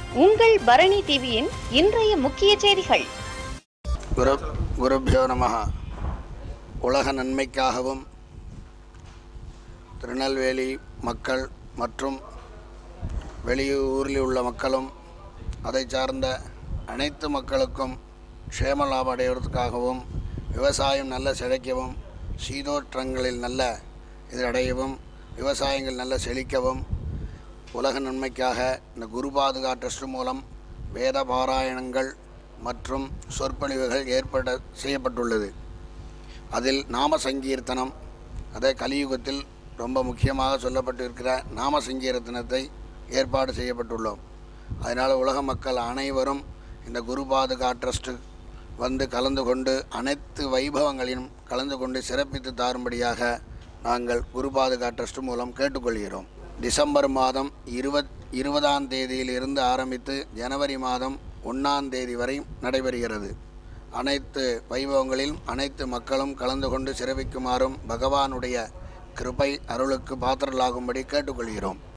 உங்கள் பரணி டிவியின் இன்றைய முக்கிய செய்திகள் குரு குருபியோ நம உலக நன்மைக்காகவும் திருநெல்வேலி மக்கள் மற்றும் வெளியூரில் உள்ள மக்களும் அதை சார்ந்த அனைத்து மக்களுக்கும் க்ஷேம லாபம் அடைவதற்காகவும் விவசாயம் நல்ல செழிக்கவும் சீதோற்றங்களில் நல்ல இதடையவும் விவசாயங்கள் நல்ல செழிக்கவும் உலக நன்மைக்காக இந்த குரு பாதுகா ட்ரஸ்ட் மூலம் வேத பாராயணங்கள் மற்றும் சொற்பொழிவுகள் ஏற்பட செய்யப்பட்டுள்ளது அதில் நாம சங்கீர்த்தனம் அதே கலியுகத்தில் ரொம்ப முக்கியமாக சொல்லப்பட்டிருக்கிற நாம சங்கீர்த்தனத்தை ஏற்பாடு செய்யப்பட்டுள்ளோம் அதனால் உலக மக்கள் அனைவரும் இந்த குரு பாதுகா ட்ரஸ்ட்டு வந்து கலந்து கொண்டு அனைத்து வைபவங்களையும் கலந்து கொண்டு சிறப்பித்து தாரும்படியாக நாங்கள் குரு பாதுகா ட்ரஸ்ட் மூலம் கேட்டுக்கொள்கிறோம் டிசம்பர் மாதம் இருபத் இருபதாம் தேதியிலிருந்து ஆரம்பித்து ஜனவரி மாதம் ஒன்றாம் தேதி வரை நடைபெறுகிறது அனைத்து வைபவங்களிலும் அனைத்து மக்களும் கலந்து கொண்டு சிறப்பிக்குமாறும் பகவானுடைய கிருபை அருளுக்கு பாத்திரலாகும்படி கேட்டுக்கொள்கிறோம்